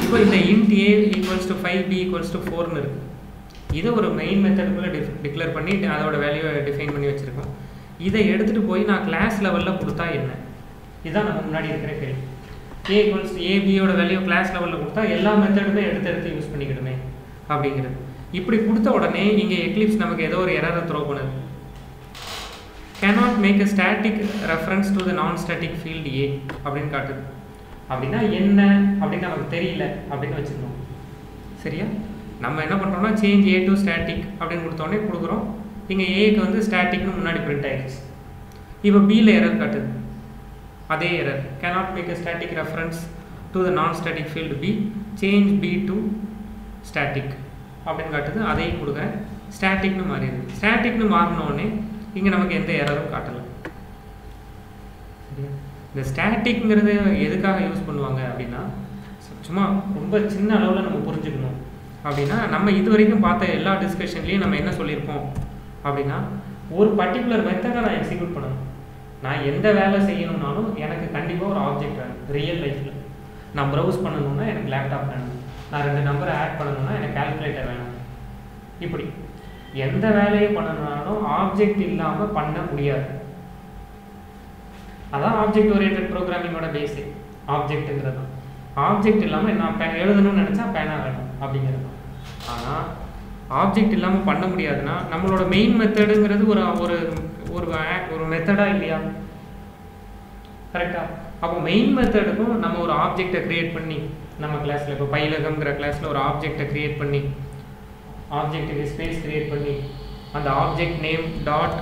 இப்போ இந்த int a equals to five B equals to ஃபோர்னு இருக்குது இதை ஒரு மெயின் மெத்தடுக்குள்ளே டிஃப் டிக்ளேர் பண்ணி அதோட வேல்யூவை டிஃபைன் பண்ணி வச்சுருக்கோம் இதை எடுத்துகிட்டு போய் நான் கிளாஸ் லெவலில் கொடுத்தா என்ன இதுதான் நம்ம முன்னாடி இருக்கிற கேள்வி ஏ ஈக்குவல்ஸ் ஏபியோட வேல்யூ கிளாஸ் லெவலில் கொடுத்தா எல்லா மெத்தடுமே எடுத்து எடுத்து யூஸ் பண்ணிக்கிடுமே அப்படிங்கிறது இப்படி கொடுத்த உடனே இங்கே எக்லிப்ஸ் நமக்கு ஏதோ ஒரு எரரை த்ரோ பண்ணுது cannot make a static reference to the non-static field A அப்படின்னு காட்டுது அப்படின்னா என்ன அப்படின்னு நமக்கு தெரியல அப்படின்னு வச்சுக்கணும் சரியா நம்ம என்ன பண்ணுறோம்னா சேஞ்ச் ஏ டு ஸ்டாட்டிக் அப்படின்னு கொடுத்தோடனே கொடுக்குறோம் இங்கே ஏக்கு வந்து ஸ்டாட்டிக்னு முன்னாடி பிரிண்ட் ஆயிடுச்சு இப்போ பியில் எரர் காட்டுது அதே error cannot make a static reference to the non-static field B change B to static அப்படின்னு காட்டுது அதையும் கொடுக்குறேன் ஸ்டாட்டிக்னு மாறிடுது ஸ்டாட்டிக்னு மாறினோடனே இங்கே நமக்கு எந்த எரரும் காட்டலை சரியா இந்த ஸ்டாட்டிக்ங்கிறது எதுக்காக யூஸ் பண்ணுவாங்க அப்படின்னா சு- சும்மா ரொம்ப சின்ன அளவில் நம்ம புரிஞ்சுக்கணும் அப்படின்னா நம்ம இது வரைக்கும் பார்த்த எல்லா டிஸ்கஷன்லேயும் நம்ம என்ன சொல்லியிருப்போம் அப்படின்னா ஒரு பர்டிகுலர் மெத்தடை நான் எக்ஸிக்யூட் பண்ணணும் நான் எந்த வேலை செய்யணும்னாலும் எனக்கு கண்டிப்பாக ஒரு ஆப்ஜெக்ட் வேணும் ரியல் லைஃப்பில் நான் ப்ரௌஸ் பண்ணணும்னா எனக்கு லேப்டாப் வேணும் நான் ரெண்டு நம்பரை ஆட் பண்ணணும்னா எனக்கு கால்குலேட்டர் வேணும் இப்படி எந்த வேலையை பண்ணணும்னாலும் ஆப்ஜெக்ட் இல்லாமல் பண்ண முடியாது அதான் ஆப்ஜெக்ட் ஓரியன்ட் ப்ரோக்ராமிங்கோட பேசிக் ஆப்ஜெக்ட்டுங்கிறது தான் ஆப்ஜெக்ட் இல்லாமல் நான் பே எழுதணும்னு நினச்சா பேனா வேணும் அப்படிங்கிறது தான் ஆனால் ஆப்ஜெக்ட் இல்லாமல் பண்ண முடியாதுன்னா நம்மளோட மெயின் மெத்தடுங்கிறது ஒரு ஒரு ஒரு act- ஒரு மெத்தடாக இல்லையா கரெக்டா அப்போ மெயின் மெத்தடுக்கும் நம்ம ஒரு ஆப்ஜெக்டை கிரியேட் பண்ணி நம்ம கிளாஸில் இப்போ பைலகம்ங்கிற கிளாஸில் ஒரு ஆப்ஜெக்டை கிரியேட் பண்ணி ஆப்ஜெக்ட்டுக்கு ஸ்பேஸ் கிரியேட் பண்ணி அந்த ஆப்ஜெக்ட் நேம் டாட்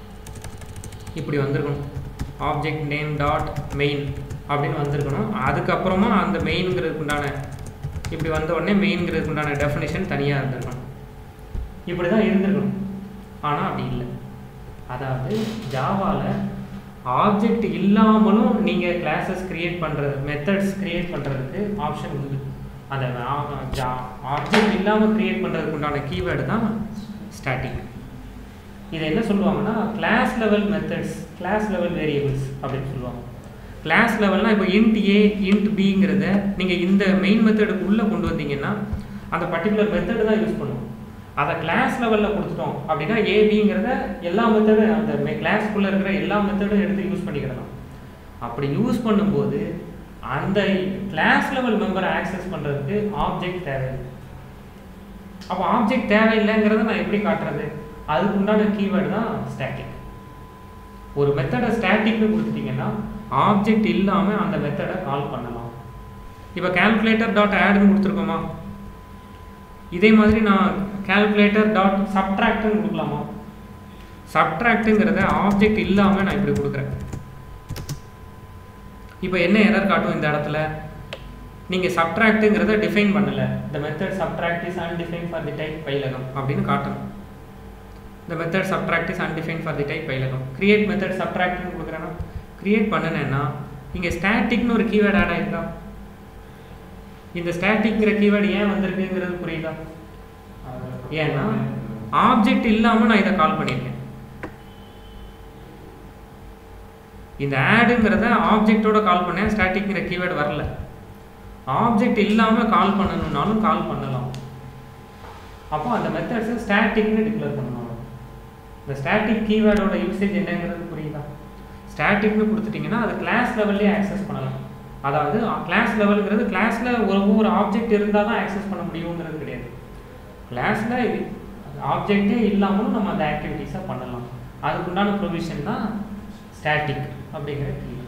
இப்படி வந்திருக்கணும் ஆப்ஜெக்ட் நேம் டாட் மெயின் அப்படின்னு வந்திருக்கணும் அதுக்கப்புறமா அந்த மெயின்ங்கிறதுக்கு உண்டான இப்படி வந்த உடனே மெயின்ங்கிறதுக்கு உண்டான டெஃபினேஷன் தனியாக இருந்திருக்கணும் இப்படி தான் இருந்திருக்கணும் ஆனால் அப்படி இல்லை அதாவது ஜாவாவில் ஆப்ஜெக்ட் இல்லாமலும் நீங்கள் கிளாஸஸ் கிரியேட் பண்ணுறது மெத்தட்ஸ் கிரியேட் பண்ணுறதுக்கு ஆப்ஷன் உண்டு அந்த ஆப்ஜெக்ட் இல்லாமல் கிரியேட் பண்ணுறதுக்கு உண்டான கீவேர்டு தான் ஸ்டாட்டிக் இதை என்ன சொல்லுவாங்கன்னா class level methods class level variables அப்படின்னு சொல்லுவாங்க கிளாஸ் லெவல்னால் இப்போ இன்ட் ஏ இன்ட் பிங்கிறத நீங்கள் இந்த மெயின் மெத்தடுக்கு உள்ளே கொண்டு வந்தீங்கன்னா அந்த பர்டிகுலர் மெத்தடு தான் யூஸ் பண்ணுவோம் அதை கிளாஸ் லெவலில் கொடுத்துட்டோம் அப்படின்னா ஏபிங்கிறத எல்லா மெத்தடும் அந்த கிளாஸ்க்குள்ளே இருக்கிற எல்லா மெத்தடும் எடுத்து யூஸ் பண்ணிக்கிடலாம் அப்படி யூஸ் பண்ணும்போது அந்த கிளாஸ் லெவல் மெம்பரை ஆக்சஸ் பண்ணுறதுக்கு ஆப்ஜெக்ட் தேவை அப்போ ஆப்ஜெக்ட் தேவையில்லைங்கிறத நான் எப்படி காட்டுறது அதுக்கு உண்டான கீவேர்டு தான் ஸ்டாட்டிக் ஒரு மெத்தடை ஸ்டாட்டிக்னு கொடுத்துட்டீங்கன்னா ஆப்ஜெக்ட் இல்லாமல் அந்த மெத்தடை கால் பண்ணலாம் இப்போ கால்குலேட்டர் டாட் ஆட்னு கொடுத்துருக்கோமா இதே மாதிரி நான் கால்குலேட்டர் டாட் சப்ட்ராக்ட்னு கொடுக்கலாமா சப்ட்ராக்ட்டுங்கிறத ஆப்ஜெக்ட் இல்லாமல் நான் இப்படி கொடுக்குறேன் இப்போ என்ன எரர் காட்டும் இந்த இடத்துல நீங்கள் சப்ட்ராக்ட்டுங்கிறத டிஃபைன் பண்ணலை இந்த method subtract is undefine for the type பைலகம் அப்படின்னு காட்டணும் இந்த method subtract is undefine for the type பைலகம் கிரியேட் மெத்தட் சப்ட்ராக்ட்னு கொடுக்குறேன்னா கிரியேட் பண்ணினேன்னா இங்கே ஸ்டாட்டிக்னு ஒரு கீவேர்டு ஆட் ஆயிருக்கா இந்த ஸ்டாட்டிக்ங்கிற கீவேர்டு ஏன் வந்திருக்குங்கிறது புரியுதா ஏன்னா ஆப்ஜெக்ட் இல்லாமல் நான் இதை கால் பண்ணியிருக்கேன் இந்த ஆடுங்கிறத ஆப்ஜெக்டோட கால் பண்ணேன் ஸ்டாட்டிக்ங்கிற கீவேர்டு வரல ஆப்ஜெக்ட் இல்லாமல் கால் பண்ணணும்னாலும் கால் பண்ணலாம் அப்போ அந்த மெத்தட்ஸை ஸ்டாட்டிக்னு டிக்ளேர் பண்ணணும் இந்த ஸ்டாட்டிக் கீவேர்டோட யூசேஜ் என்னங்கிறது புரியுதா ஸ்டாட்டிக்னு கொடுத்துட்டிங்கன்னா அது கிளாஸ் லெவல்லே ஆக்சஸ் பண்ணலாம் அதாவது கிளாஸ் லெவலுங்கிறது கிளாஸில் ஒரு ஒவ்வொரு ஆப்ஜெக்ட் இருந்தால் தான் ஆக்சஸ் பண்ண முடியுங்கிறது கிடையாது கிளாஸில் ஆப்ஜெக்டே இல்லாமலும் நம்ம அந்த ஆக்டிவிட்டீஸை பண்ணலாம் அதுக்குண்டான ப்ரொவிஷன் தான் ஸ்டாட்டிக் அப்படிங்கிற கீ